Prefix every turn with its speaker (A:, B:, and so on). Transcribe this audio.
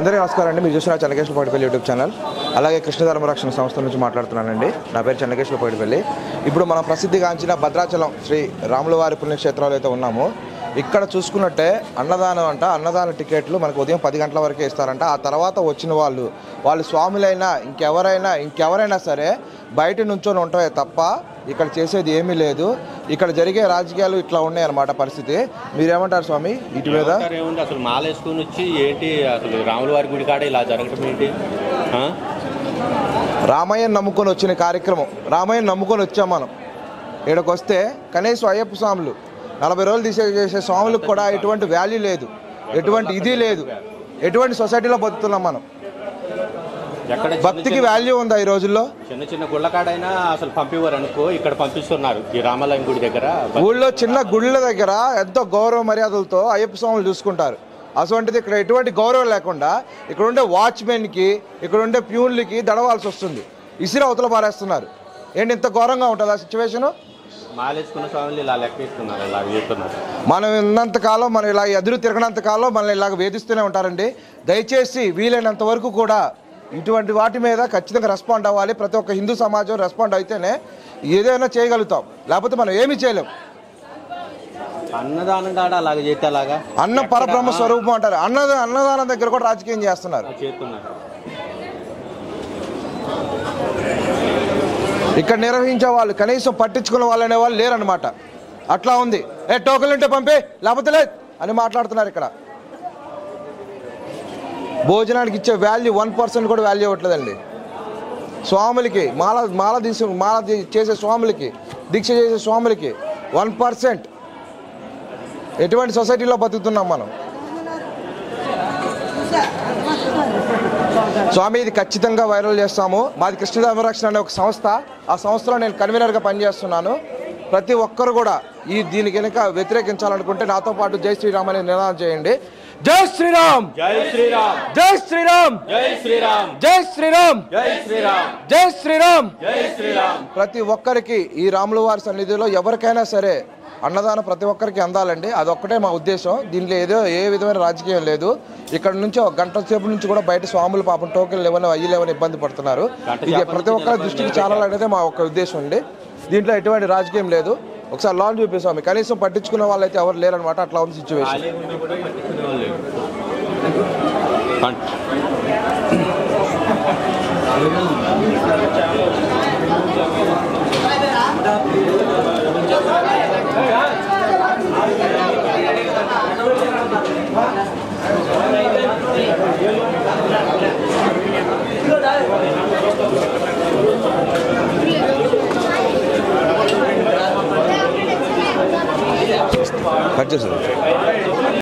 A: అందరికీ నమస్కారం అండి మీరు చూసిన చెన్నకేశ్వర పైడిపల్లి యూట్యూబ్ ఛానల్ అలాగే కృష్ణధర్మ రక్షణ సంస్థ నుంచి మాట్లాడుతున్నానండి నా పేరు చెన్నకేశ్వర పైడిపల్లి ఇప్పుడు మనం ప్రసిద్ధిగాంచిన భద్రాచలం శ్రీ రాములవారి పుణ్యక్షేత్రాలు అయితే ఉన్నాము ఇక్కడ చూసుకున్నట్టే అన్నదానం అంట అన్నదాన టికెట్లు మనకు ఉదయం పది గంటల వరకే ఇస్తారంట ఆ తర్వాత వచ్చిన వాళ్ళు వాళ్ళు స్వాములైనా ఇంకెవరైనా ఇంకెవరైనా సరే బయట నుంచొని ఉంటాయే తప్ప ఇక్కడ చేసేది ఏమీ లేదు ఇక్కడ జరిగే రాజకీయాలు ఇట్లా ఉన్నాయన్నమాట పరిస్థితి మీరేమంటారు స్వామి ఇటు మీద
B: ఏమంటారు ఏముంది అసలు మాల వేసుకుని వచ్చి ఏంటి అసలు రాముల వారి గుడి కాడ ఇలా జరగటం ఏంటి ఆ?
A: రామయ్య నమ్ముకొని వచ్చిన కార్యక్రమం రామయ్య నమ్ముకొని వచ్చాం మనం ఇక్కడికి వస్తే కనీసం అయ్యప్ప స్వాములు నలభై రోజులు తీసే చేసే స్వాములకు కూడా ఎటువంటి వాల్యూ లేదు ఎటువంటి ఇది లేదు ఎటువంటి సొసైటీలో బతుకుతున్నాం మనం
B: ఎక్కడ చిన్న
A: భక్తికి
B: చిన్న-
A: వాల్యూ ఉందా ఈ రోజుల్లో
B: చిన్న చిన్న గుళ్ళ కాడైనా అసలు పంపివ్వరు అనుకో ఇక్కడ పంపిస్తున్నారు ఈ రామాలయం గుడి దగ్గర
A: ఊళ్ళో చిన్న గుళ్ళ దగ్గర ఎంతో గౌరవ మర్యాదలతో అయ్యప్ప స్వాములు చూసుకుంటారు అటువంటిది ఇక్కడ ఎటువంటి గౌరవం లేకుండా ఇక్కడ ఉండే వాచ్మెన్కి ఇక్కడ ఉండే ప్యూన్లకి దడవాల్సి వస్తుంది ఇసిరి అవతల పారేస్తున్నారు ఏంటి ఇంత ఘోరంగా ఉంటుంది ఆ సిచ్యువేషను
B: మాల వేసుకున్న స్వామిని ఇలా లెక్క ఇస్తున్నారు ఇలా చేస్తున్నారు
A: మనం ఉన్నంత కాలం మనం ఇలా ఎదురు తిరగనంత కాలం మనల్ని ఇలాగ వేధిస్తూనే ఉంటారండి దయచేసి వీలైనంత వరకు కూడా ఇటువంటి వాటి మీద ఖచ్చితంగా రెస్పాండ్ అవ్వాలి ప్రతి ఒక్క హిందూ సమాజం రెస్పాండ్ అయితేనే ఏదైనా చేయగలుగుతాం లేకపోతే మనం ఏమీ చేయలేం
B: అన్నదానం కాడ అలాగ చేస్తే అలాగా
A: అన్నం పరబ్రహ్మ స్వరూపం అంటారు అన్నద అన్నదానం దగ్గర కూడా రాజకీయం చేస్తున్నారు
B: చేస్తున్నారు
A: ఇక్కడ నిర్వహించే వాళ్ళు కనీసం పట్టించుకున్న వాళ్ళు అనే వాళ్ళు లేరనమాట అట్లా ఉంది ఏ టోకెన్ ఉంటే పంపే లేకపోతే లేదు అని మాట్లాడుతున్నారు ఇక్కడ భోజనానికి ఇచ్చే వాల్యూ వన్ పర్సెంట్ కూడా వాల్యూ ఇవ్వట్లేదండి స్వాములకి మాల మాల తీసి మాల తీ- చేసే స్వాములకి దీక్ష చేసే స్వాములకి వన్ పర్సెంట్ ఎటువంటి సొసైటీలో బతుకుతున్నాం మనం స్వామి ఇది ఖచ్చితంగా వైరల్ చేస్తాము మాది కృష్ణధర్మరక్షణ అనే ఒక సంస్థ ఆ సంస్థలో నేను కన్వీనర్గా పనిచేస్తున్నాను ప్రతి ఒక్కరు కూడా ఈ దీని కనుక వ్యతిరేకించాలనుకుంటే నాతో పాటు జై శ్రీరామ్ అనే నినాదం చేయండి జై శ్రీరామ్
B: జై శ్రీరామ్
A: జై శ్రీరామ్
B: జై శ్రీరామ్
A: జై శ్రీరామ్
B: జై శ్రీరామ్
A: జై శ్రీరామ్
B: జై శ్రీరామ్
A: ప్రతి ఒక్కరికి ఈ రాముల వారి సన్నిధిలో ఎవరికైనా సరే అన్నదానం ప్రతి ఒక్కరికి అందాలండి అదొక్కటే మా ఉద్దేశం దీనిలో ఏదో ఏ విధమైన రాజకీయం లేదు ఇక్కడ నుంచి ఒక గంట సేపు నుంచి కూడా బయట స్వాములు పాపం టోకెన్లు లేవని అయ్యి లేవని ఇబ్బంది పడుతున్నారు
B: గంట
A: ఇది
B: సేపటి
A: ప్రతి
B: నుంచి
A: ఒక్కరి
B: నిలబడి
A: దృష్టికి చాలా అనేది మా ఒక్క ఉద్దేశం అండి దీంట్లో ఎటువంటి రాజకీయం లేదు ఒకసారి లాన్ చూపిస్తాము కనీసం పట్టించుకున్న వాళ్ళైతే ఎవరు లేరనమాట అట్లా ఉంది సిచ్యువేషన్
B: ఖాళీ ఉండి కూడా పట్టించుకునే వాళ్ళు లేరు. పం-
A: కట్ చేస్తారు